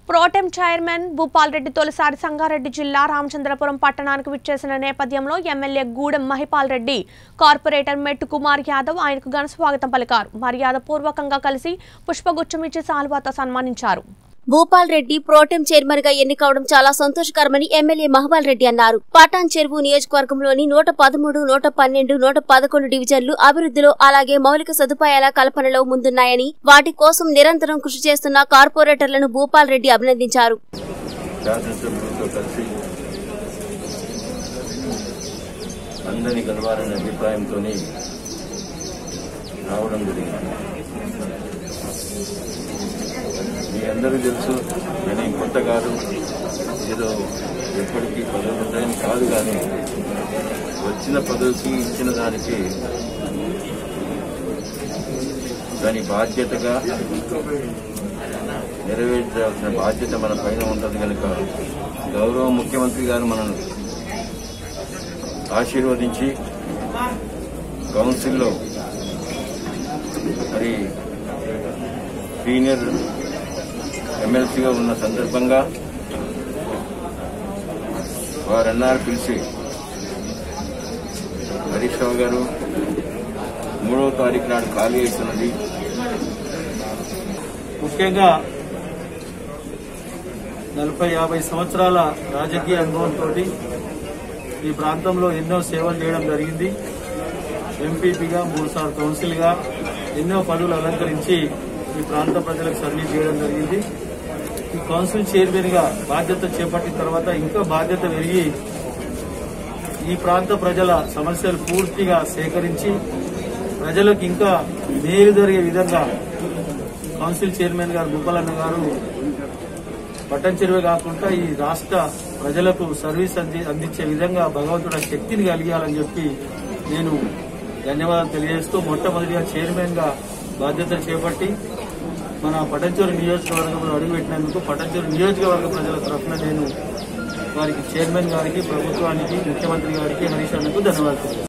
Pro tem chairman Bhupal Reddy తొలిసారి సంగారెడ్డి జిల్లా రామచంద్రపురం పట్టణానికి విచ్చేసిన నేపథ్యంలో ఎమ్మెల్యే గూడెం మహిపాల్ రెడ్డి కార్పొరేటర్ మెట్టు కుమార్ యాదవ్ ఆయనకు ఘన స్వాగతం పలికారు మర్యాద పూర్వకంగా కలిసి పుష్పగుచ్చం ఇచ్చి సాల్వాతో సన్మానించారు భూపాల్ రెడ్డి ప్రోటెం చైర్మన్ గా ఎన్నికవడం చాలా సంతోషకరమని ఎమ్మెల్యే మహబాల్ రెడ్డి అన్నారు పటాన్ చెరువు నియోజకవర్గంలోని నూట పదమూడు నూట పన్నెండు నూట పదకొండు డివిజన్లు అభివృద్ధిలో అలాగే మౌలిక సదుపాయాల కల్పనలో ముందున్నాయని వాటి కోసం నిరంతరం కృషి చేస్తున్న కార్పొరేటర్లను భూపాల్ రెడ్డి అభినందించారు శాసనసభ్యులతో కలిసి అందరినీ కలవాలనే అభిప్రాయంతో రావడం జరిగింది మీ అందరూ తెలుసు నేను కొత్త కాదు ఏదో ఎప్పటికీ పదవులు ఉంటాయని కాదు కానీ వచ్చిన పదవికి ఇచ్చిన దానికి దాని బాధ్యతగా నెరవేర్చాల్సిన బాధ్యత మన పైన ఉంటుంది కనుక గౌరవ ముఖ్యమంత్రి గారు మనను ఆశీర్వదించి కౌన్సిల్లో మరి సీనియర్ ఎమ్మెల్సీగా ఉన్న సందర్భంగా వారన్నారు పిలిచి హరీష్ రావు గారు మూడవ తారీఖు నాడు ఖాళీ అవుతున్నది ముఖ్యంగా నలభై యాభై సంవత్సరాల రాజకీయ అనుభవంతో ఈ ప్రాంతంలో ఎన్నో సేవలు చేయడం జరిగింది ఎంపీపీగా మూడుసార్లు కౌన్సిల్గా ఎన్నో పదవులు అలంకరించి ఈ ప్రాంత ప్రజలకు సర్వీస్ చేయడం జరిగింది ఈ కౌన్సిల్ చైర్మన్ గా బాధ్యత చేపట్టిన తర్వాత ఇంకా బాధ్యత పెరిగి ఈ ప్రాంత ప్రజల సమస్యలు పూర్తిగా సేకరించి ప్రజలకు ఇంకా మేలు జరిగే విధంగా కౌన్సిల్ చైర్మన్ గారు భూపాలన్న గారు పట్టణ చెరువే కాకుండా ఈ రాష్ట్ర ప్రజలకు సర్వీస్ అంది అందించే విధంగా భగవంతుడు ఆ శక్తిని కలిగాలని చెప్పి నేను ధన్యవాదాలు తెలియజేస్తూ మొట్టమొదటిగా చైర్మన్ గా బాధ్యతలు చేపట్టి మన పటంచూరు నియోజకవర్గంలో అడుగుపెట్టినందుకు పటంచూరు నియోజకవర్గ ప్రజల తరఫున నేను వారికి చైర్మన్ గారికి ప్రభుత్వానికి ముఖ్యమంత్రి గారికి హరీష్ అన్నకు ధన్యవాదాలు తెలియజేస్తున్నాను.